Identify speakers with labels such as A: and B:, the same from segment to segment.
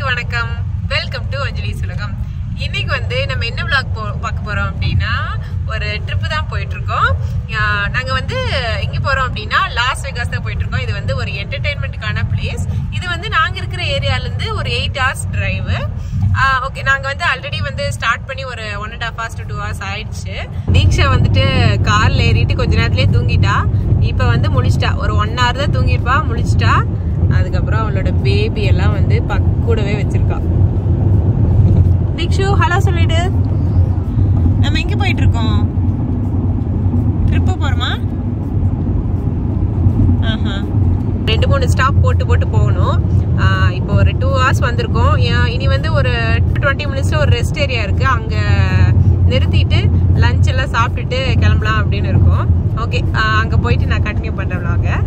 A: எல்லாருக்கும் வணக்கம் welcome to அஞ்சலி சுலகம் இன்னைக்கு வந்து நம்ம என்ன vlog போ பார்க்க போறோம் அப்படின்னா ஒரு ட்ரிப்பு தான் போயிட்டு இருக்கோம் ஆஹ் நாங்க வந்து எங்க போறோம் அப்படின்னா லாஸ் வெகாஸ் தான் போயிட்டு இருக்கோம் இது வந்து ஒரு என்டர்டைன்மெண்ட்டுக்கான பிளேஸ் இது வந்து நாங்க இருக்கிற ஏரியால இருந்து ஒரு எயிட் ஹவர்ஸ் டிரைவ் ஓகே நாங்க வந்து ஆல்ரெடி வந்து ஸ்டார்ட் பண்ணி ஒரு one and half hours to two hours ஆயிடுச்சு தீக்ஷா வந்துட்டு கார்ல ஏறிட்டு கொஞ்ச நேரத்திலே தூங்கிட்டா இப்ப வந்து முழிச்சிட்டா ஒரு ஒன் ஹவர் தான் தூங்கிருப்பா முழிச்சிட்டா அதுக்கப்புறம் அவளோட பேபி எல்லாம் வந்து பக் கூடவே வச்சிருக்கா தீக்ஷு ஹலோ சொல்லிடு நம்ம எங்க போயிட்டு இருக்கோம் ட்ரிப்பு போறோமா ஆஹா ரெண்டு மூணு ஸ்டாப் போட்டு போட்டு போகணும் ஆஹ் இப்போ ஒரு டூ ஹவர்ஸ் வந்திருக்கோம் ஏன் இனி வந்து ஒரு டுவெண்ட்டி மினிட்ஸ்ல ஒரு ரெஸ்ட் ஏரியா இருக்கு அங்க நிறுத்திட்டு லஞ்ச் எல்லாம் சாப்பிட்டுட்டு கிளம்பலாம் அப்படின்னு இருக்கோம் ஓகே அங்க போயிட்டு நான் கண்டினியூ பண்றேன் vlog -அ.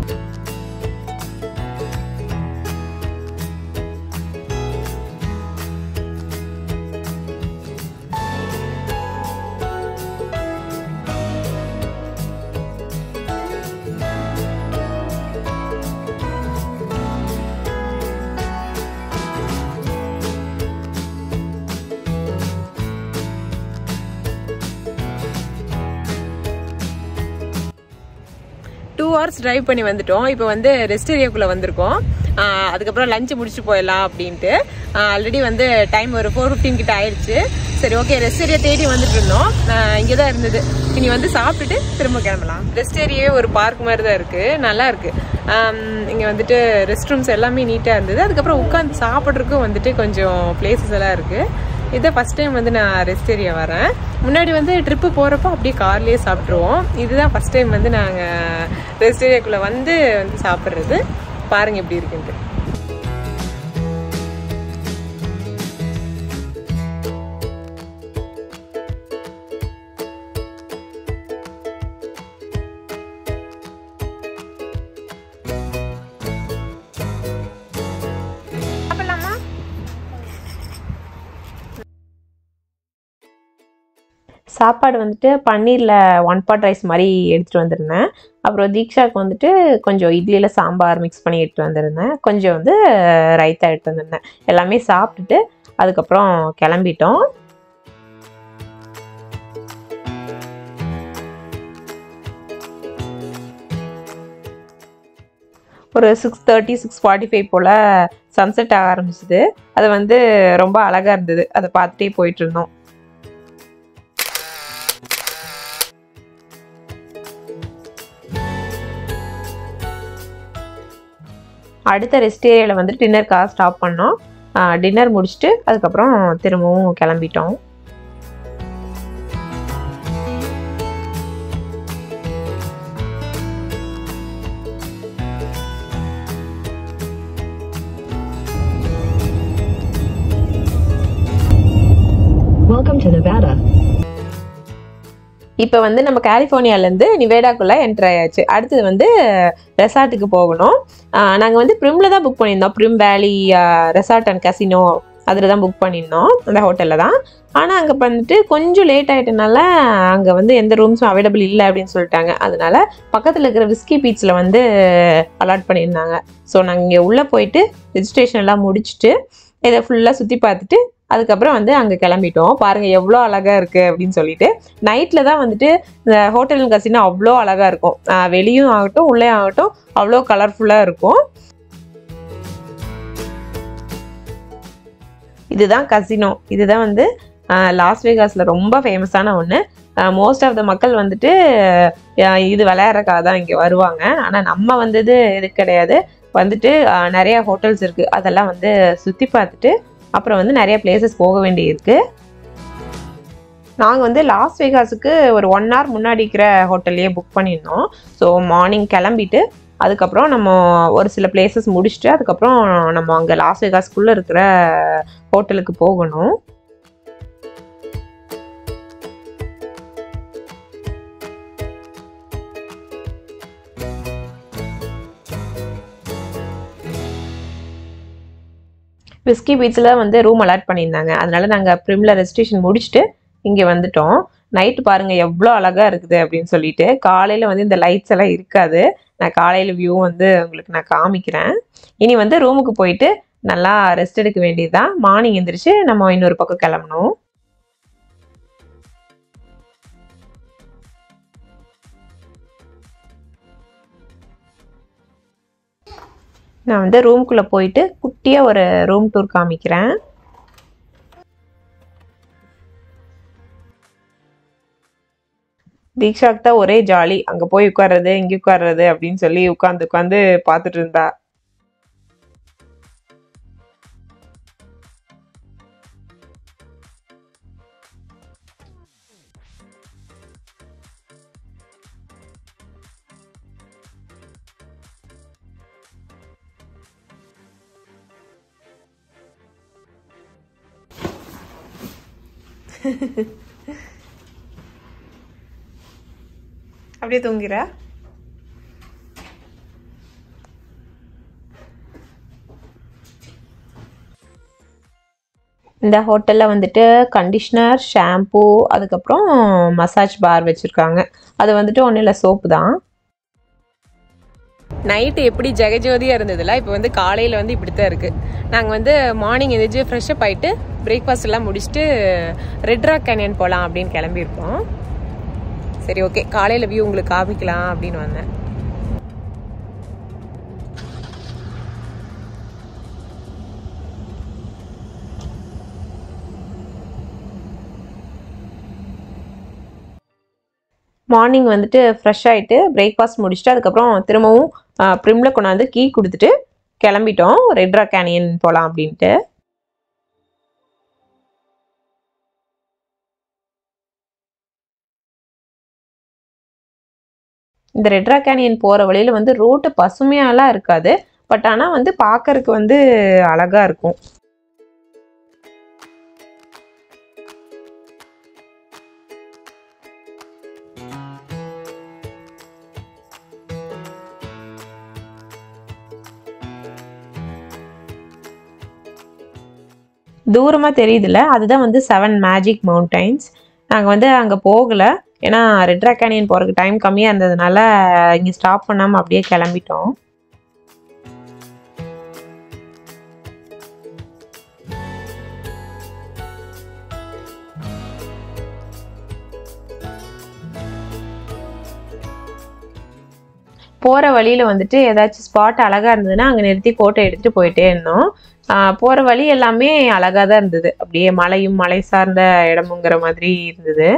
A: டூ ஹவர்ஸ் டிரைவ் பண்ணி வந்துட்டோம் இப்போ வந்து ரெஸ்ட் ஏரியாக்குள்ளே வந்திருக்கோம் ஆஹ் அதுக்கப்புறம் லஞ்ச் முடிச்சுட்டு போயிடலாம் அப்படின்ட்டு ஆல்ரெடி வந்து டைம் ஒரு ஃபோர் ஃபிஃப்டீன் கிட்ட ஆயிடுச்சு சரி ஓகே ரெஸ்ட் ஏரியா தேடி வந்துட்டு இருந்தோம் இங்கே தான் இருந்தது இனி வந்து சாப்பிட்டுட்டு திரும்ப கிளம்பலாம் ரெஸ்ட் ஏரியாவே ஒரு பார்க் மாதிரி தான் இருக்கு நல்லா இருக்கு இங்கே வந்துட்டு ரெஸ்ட் ரூம்ஸ் எல்லாமே நீட்டாக இருந்தது அதுக்கப்புறம் உட்காந்து சாப்பிட்றதுக்கும் வந்துட்டு கொஞ்சம் பிளேசஸ் எல்லாம் இருக்கு இதை ஃபர்ஸ்ட் டைம் வந்து நான் ரெஸ்ட் ஏரியா வரேன் முன்னாடி வந்து ட்ரிப்பு போகிறப்போ அப்படியே கார்லேயே சாப்பிட்ருவோம் இதுதான் ஃபர்ஸ்ட் டைம் வந்து நாங்கள் ரெஸ்ட் ஏரியாக்குள்ளே வந்து வந்து சாப்பிட்றது பாருங்க எப்படி இருக்குன்ட்டு சாப்பிடலாமா சாப்பாடு வந்துட்டு பன்னீரில் ஒன் பாட் ரைஸ் மாதிரி எடுத்துகிட்டு வந்திருந்தேன் அப்புறம் தீக்ஷாவுக்கு வந்துட்டு கொஞ்சம் இட்லியில் சாம்பார் மிக்ஸ் பண்ணி எடுத்துகிட்டு வந்திருந்தேன் கொஞ்சம் வந்து ரைத்தா எடுத்து வந்திருந்தேன் எல்லாமே சாப்பிட்டுட்டு அதுக்கப்புறம் கிளம்பிட்டோம் ஒரு six thirty six forty five போல் சன்செட் ஆக ஆரம்பிச்சுது அது வந்து ரொம்ப அழகாக இருந்தது அதை பார்த்துட்டே போயிட்டு இருந்தோம் அடுத்த ரெஸ்ட் ஏரியாவில் வந்து டின்னருக்காக ஸ்டாப் பண்ணோம் டின்னர் முடிச்சுட்டு அதுக்கப்புறம் திரும்பவும் கிளம்பிட்டோம்
B: Welcome to Nevada.
A: இப்போ வந்து நம்ம கலிஃபோர்னியாலேருந்து நிவேடாக்குள்ளே என்டர் ஆயாச்சு அடுத்தது வந்து ரெசார்ட்டுக்கு போகணும் நாங்கள் வந்து ப்ரிமில் தான் புக் பண்ணியிருந்தோம் ப்ரிம் வேலி ரெசார்ட் அண்ட் கசினோ அதில் தான் புக் பண்ணியிருந்தோம் அந்த ஹோட்டலில் தான் ஆனால் அங்கே வந்துட்டு கொஞ்சம் லேட் ஆகிட்டனால அங்கே வந்து எந்த ரூம்ஸும் அவைலபிள் இல்லை அப்படின்னு சொல்லிட்டாங்க அதனால பக்கத்தில் இருக்கிற விஸ்கி பீச்சில் வந்து அலாட் பண்ணியிருந்தாங்க ஸோ நாங்கள் இங்கே உள்ளே போயிட்டு ரெஜிஸ்ட்ரேஷன் எல்லாம் முடிச்சுட்டு இதை ஃபுல்லாக சுற்றி பார்த்துட்டு அதுக்கப்புறம் வந்து அங்கே கிளம்பிட்டோம் பாருங்கள் எவ்வளோ அழகாக இருக்குது அப்படின்னு சொல்லிட்டு நைட்டில் தான் வந்துட்டு இந்த ஹோட்டல் கசினோ அவ்வளோ அழகாக இருக்கும் ஆஹ் வெளியும் ஆகட்டும் உள்ளே ஆகட்டும் அவ்வளோ கலர்ஃபுல்லாக இருக்கும் இதுதான் கசினோ இதுதான் வந்து ஆஹ் லாஸ் வேகாஸில் ரொம்ப ஃபேமஸான ஒன்று மோஸ்ட் ஆஃப் த மக்கள் வந்துட்டு ஆஹ் இது விளையாடுறக்காக தான் இங்கே வருவாங்க ஆனால் நம்ம வந்தது இது கிடையாது வந்துட்டு ஆஹ் நிறைய ஹோட்டல்ஸ் இருக்குது அதெல்லாம் வந்து சுற்றி பார்த்துட்டு அப்புறம் வந்து நிறைய பிளேசஸ் போக வேண்டியிருக்கு நாங்கள் வந்து லாஸ் வேகாஸுக்கு ஒரு ஒன் ஹவர் முன்னாடி இருக்கிற ஹோட்டல்லையே புக் பண்ணியிருந்தோம் ஸோ மார்னிங் கிளம்பிட்டு அதுக்கப்புறம் நம்ம ஒரு சில பிளேசஸ் முடிச்சுட்டு அதுக்கப்புறம் நம்ம அங்கே லாஸ் வேகாஸ்க்குள்ளே இருக்கிற ஹோட்டலுக்கு போகணும் விஸ்கி பீச்சில் வந்து ரூம் அலாட் பண்ணியிருந்தாங்க அதனால நாங்கள் ப்ரிமில் ரெஜிஸ்ட்ரேஷன் முடிச்சுட்டு இங்கே வந்துட்டோம் நைட்டு பாருங்க எவ்வளோ அழகா இருக்குது அப்படின்னு சொல்லிட்டு காலையில வந்து இந்த லைட்ஸ் எல்லாம் இருக்காது நான் காலையில வியூ வந்து உங்களுக்கு நான் காமிக்கிறேன் இனி வந்து ரூமுக்கு போயிட்டு நல்லா ரெஸ்ட் எடுக்க வேண்டியதுதான் மார்னிங் எந்திரிச்சு நம்ம இன்னொரு பக்கம் கிளம்பணும் நான் வந்து ரூம்குள்ளே போயிட்டு குட்டியாக ஒரு ரூம் டூர் காமிக்கிறேன் தீக்ஷாக்கு தான் ஒரே ஜாலி அங்கே போய் உட்கார்றது இங்கே உட்கார்றது அப்படின்னு சொல்லி உட்காந்து உட்காந்து பார்த்துட்டு இருந்தா அப்படியே தூங்குறா இந்த ஹோட்டலில் வந்துட்டு கண்டிஷ்னர் ஷாம்பூ அதுக்கப்புறம் மசாஜ் பார் வச்சுருக்காங்க அது வந்துட்டு ஒன்றும் இல்லை சோப்பு தான் நைட்டு எப்படி ஜெகஜோதியாக இருந்ததுல இப்போ வந்து காலையில் வந்து இப்படி தான் இருக்குது நாங்கள் வந்து மார்னிங் எந்திரிச்சு ஃப்ரெஷ்அப் ஆகிட்டு பிரேக்ஃபாஸ்ட் எல்லாம் முடிச்சுட்டு ரெட் ராக் கேனியன் போகலாம் அப்படின்னு கிளம்பியிருக்கோம் சரி ஓகே காலையில் வியூ உங்களுக்கு காமிக்கலாம் அப்படின்னு வந்தேன் மார்னிங் வந்துட்டு ஃப்ரெஷ் ஆகிட்டு பிரேக்ஃபாஸ்ட் முடிச்சுட்டு அதுக்கப்புறம் திரும்பவும் ப்ரிமில் கொண்டாந்து கீ கொடுத்துட்டு கிளம்பிட்டோம் ரெட்ரா கேனியன் போகலாம் அப்படின்ட்டு இந்த ரெட்ரா கேனியன் போகிற வழியில் வந்து ரோட்டு பசுமையாலாம் இருக்காது பட் ஆனால் வந்து பார்க்கறதுக்கு வந்து அழகாக இருக்கும் தூரமாக தெரியுதுல்ல அதுதான் வந்து செவன் மேஜிக் மவுண்டைன்ஸ் நாங்கள் வந்து அங்கே போகலை ஏன்னா ரெட்ரா கேனியன் போகிறதுக்கு டைம் கம்மியாக இருந்ததுனால இங்கே ஸ்டாப் பண்ணாமல் அப்படியே கிளம்பிட்டோம் போகிற வழியில் வந்துட்டு ஏதாச்சும் ஸ்பாட் அழகாக இருந்ததுன்னா அங்கே நிறுத்தி ஃபோட்டோ எடுத்துகிட்டு போயிட்டே இருந்தோம் போகிற வழி எல்லாமே அழகாக தான் இருந்தது அப்படியே மலையும் மலை சார்ந்த இடமுங்கிற மாதிரி இருந்தது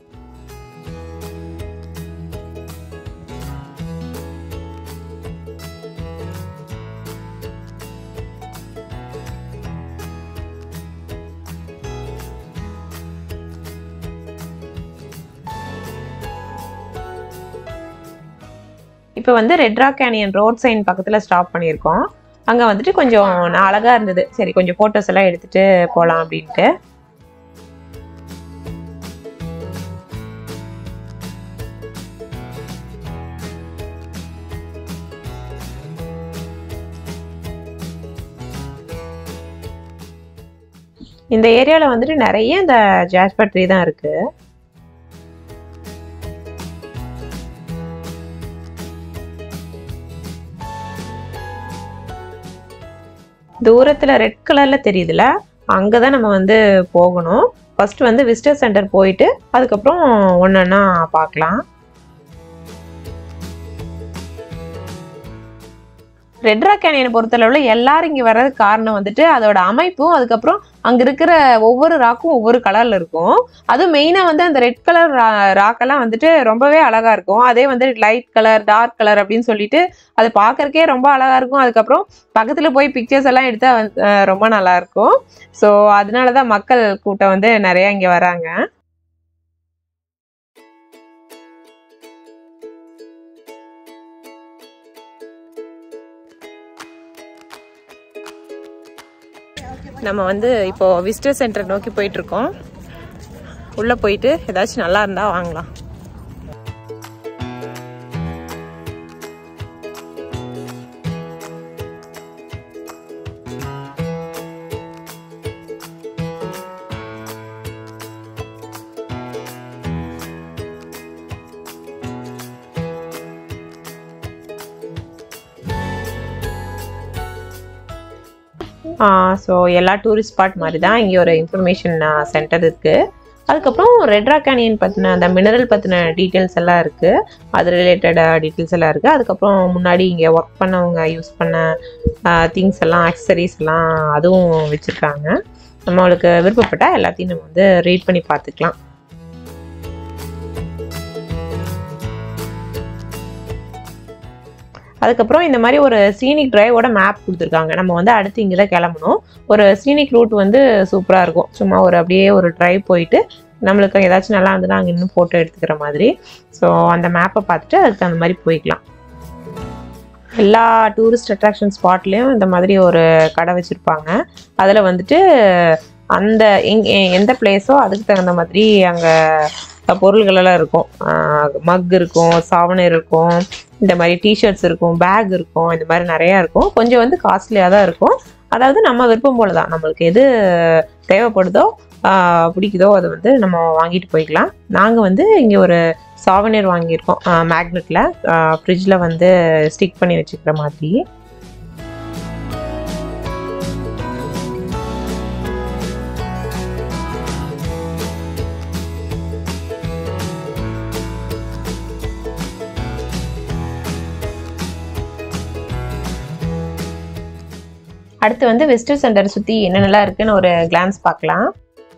A: இப்போ வந்து red rock canyon road sign பக்கத்தில் ஸ்டாப் பண்ணியிருக்கோம் அங்கே வந்துட்டு கொஞ்சம் அழகாக இருந்தது சரி கொஞ்சம் ஃபோட்டோஸ் எல்லாம் எடுத்துகிட்டு போகலாம் அப்படின்ட்டு இந்த ஏரியாவில் வந்துட்டு நிறைய இந்த ஜாஸ்பர் ட்ரீ தான் இருக்குது தூரத்தில் ரெட் கலரில் தெரியுதுல அங்கே தான் நம்ம வந்து போகணும் ஃபர்ஸ்ட் வந்து விசிட்டர் சென்டர் போயிட்டு அதுக்கப்புறம் ஒன்றா பார்க்கலாம் ரெட் ராக் கேனியனை பொறுத்தளவில் எல்லாரும் இங்கே வர்றதுக்கு காரணம் வந்துட்டு அதோட அமைப்பும் அதுக்கப்புறம் அங்கே இருக்கிற ஒவ்வொரு ராக்கும் ஒவ்வொரு கலரில் இருக்கும் அதுவும் மெயினாக வந்து அந்த ரெட் கலர் ராக்கெல்லாம் வந்துட்டு ரொம்பவே அழகாக இருக்கும் அதே வந்து லைட் கலர் டார்க் கலர் அப்படின்னு சொல்லிட்டு அது பார்க்கறக்கே ரொம்ப அழகாக இருக்கும் அதுக்கப்புறம் பக்கத்தில் போய் பிக்சர்ஸ் எல்லாம் எடுத்தால் வந்து ரொம்ப நல்லா இருக்கும் ஸோ அதனால தான் மக்கள் கூட்டம் வந்து நிறையா இங்கே வராங்க நம்ம வந்து இப்போ விசிட்டர் சென்டர் நோக்கி போயிட்டு இருக்கோம் உள்ள போயிட்டு ஏதாச்சும் நல்லா இருந்தா வாங்கலாம் ஸோ எல்லா டூரிஸ்ட் ஸ்பாட் மாதிரி தான் இங்கே ஒரு இன்ஃபர்மேஷன் சென்டர் இருக்குது அதுக்கப்புறம் ரெட்ரா கேனியன் பற்றின அந்த மினரல் பற்றின டீட்டெயில்ஸ் எல்லாம் இருக்குது அது ரிலேட்டட் டீட்டெயில்ஸ் எல்லாம் இருக்குது அதுக்கப்புறம் முன்னாடி இங்கே ஒர்க் பண்ணவங்க யூஸ் பண்ண திங்ஸ் எல்லாம் அக்சசரிஸ் எல்லாம் அதுவும் வச்சுருக்காங்க நம்மளுக்கு விருப்பப்பட்டால் எல்லாத்தையும் நம்ம வந்து ரீட் பண்ணி பார்த்துக்கலாம் அதுக்கப்புறம் இந்த மாதிரி ஒரு சீனிக் டிரைவோட மேப் கொடுத்துருக்காங்க நம்ம வந்து அடுத்து இங்கே தான் கிளம்பணும் ஒரு சீனிக் ரூட் வந்து சூப்பராக இருக்கும் சும்மா ஒரு அப்படியே ஒரு டிரைவ் போயிட்டு நம்மளுக்கு ஏதாச்சும் நல்லா இருந்ததுன்னா அங்கே இன்னும் ஃபோட்டோ எடுத்துக்கிற மாதிரி ஸோ அந்த மேப்பை பார்த்துட்டு அதுக்கு தகுந்த மாதிரி போய்க்கலாம் எல்லா டூரிஸ்ட் அட்ராக்ஷன் ஸ்பாட்லேயும் இந்த மாதிரி ஒரு கடை வச்சுருப்பாங்க அதில் வந்துட்டு அந்த எங் எ- எந்த பிளேஸோ அதுக்கு தகுந்த மாதிரி அங்கே பொருள்கள் எல்லாம் இருக்கும் மக் இருக்கும் சாவனர் இருக்கும் இந்த மாதிரி டிஷர்ட்ஸ் இருக்கும் பேக் இருக்கும் இந்த மாதிரி நிறையா இருக்கும் கொஞ்சம் வந்து காஸ்ட்லியாக தான் இருக்கும் அதாவது நம்ம விருப்பம் போல தான் நம்மளுக்கு எது தேவைப்படுதோ ஆஹ் பிடிக்குதோ அதை வந்து நம்ம வாங்கிட்டு போய்க்கலாம் நாங்கள் வந்து இங்கே ஒரு சாவனர் வாங்கியிருக்கோம் மேக்னெட்டில் ஃப்ரிட்ஜில் வந்து ஸ்டிக் பண்ணி வச்சுக்கிற மாதிரி அடுத்து வந்து விசிட்டர் சென்டர் சுற்றி என்னென்னலாம் இருக்குன்னு ஒரு கிளான்ஸ் பார்க்கலாம்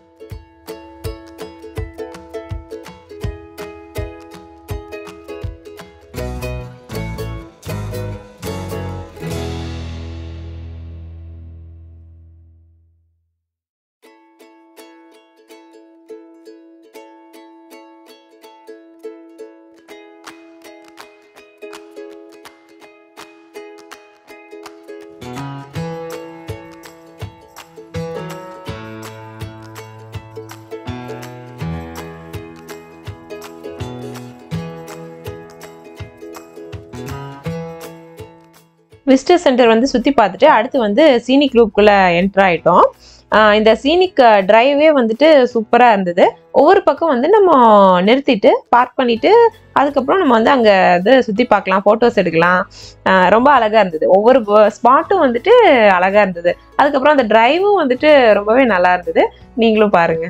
A: விசிட்டர் சென்டர் வந்து சுற்றி பார்த்துட்டு அடுத்து வந்து சீனிக் குரூப்புக்குள்ளே என்டர் ஆகிட்டோம் இந்த சீனிக் டிரைவே வந்துட்டு சூப்பராக இருந்தது ஒவ்வொரு பக்கம் வந்து நம்ம நிறுத்திட்டு பார்க் பண்ணிட்டு அதுக்கப்புறம் நம்ம வந்து அங்கே இது சுற்றி பார்க்கலாம் ஃபோட்டோஸ் எடுக்கலாம் ஆஹ் ரொம்ப அழகாக இருந்தது ஒவ்வொரு ஸ்பாட்டும் வந்துட்டு அழகாக இருந்தது அதுக்கப்புறம் அந்த டிரைவும் வந்துட்டு ரொம்பவே நல்லா இருந்தது நீங்களும் பாருங்கள்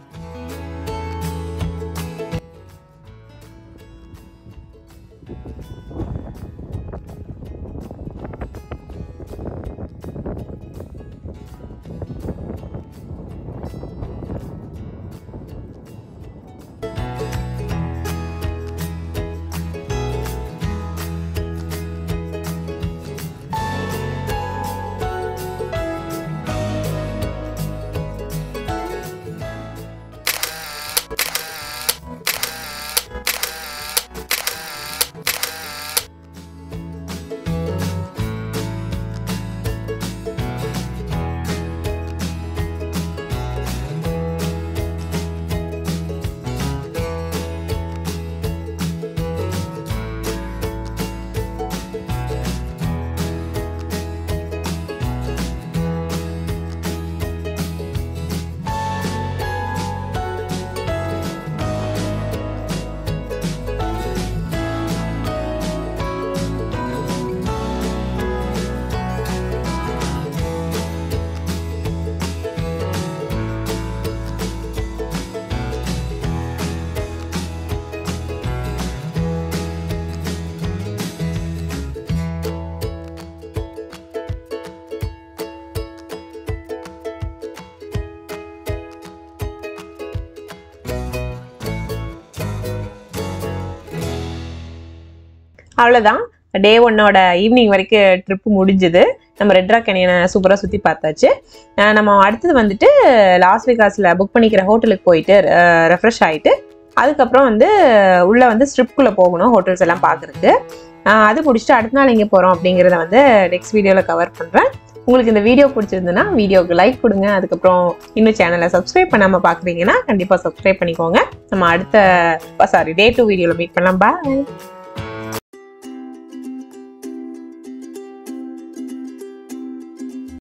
A: அவ்வளோதான் டே ஒன்னோட ஈவினிங் வரைக்கும் ட்ரிப்பு முடிஞ்சுது நம்ம ரெட்ரா கேனியனை சூப்பராக சுற்றி பார்த்தாச்சு அஹ் நம்ம அடுத்தது வந்துட்டு லாஸ் வேகாஸில் புக் பண்ணிக்கிற ஹோட்டலுக்கு போயிட்டு ரெஃப்ரெஷ் ஆகிட்டு அதுக்கப்புறம் வந்து உள்ளே வந்து ஸ்ட்ரிப்குள்ளே போகணும் ஹோட்டல்ஸ் எல்லாம் பார்க்குறதுக்கு அது முடிச்சுட்டு அடுத்த நாள் எங்கே போகிறோம் அப்படிங்கிறத வந்து நெக்ஸ்ட் வீடியோவில் கவர் பண்ணுறேன் உங்களுக்கு இந்த வீடியோ பிடிச்சிருந்துன்னா வீடியோவுக்கு லைக் கொடுங்க அதுக்கப்புறம் இன்னும் சேனலை சப்ஸ்கிரைப் பண்ணாமல் பார்க்குறீங்கன்னா கண்டிப்பாக சப்ஸ்கிரைப் பண்ணிக்கோங்க நம்ம அடுத்த சாரி டே டூ வீடியோவில் மீட் பண்ணலாம் பாய்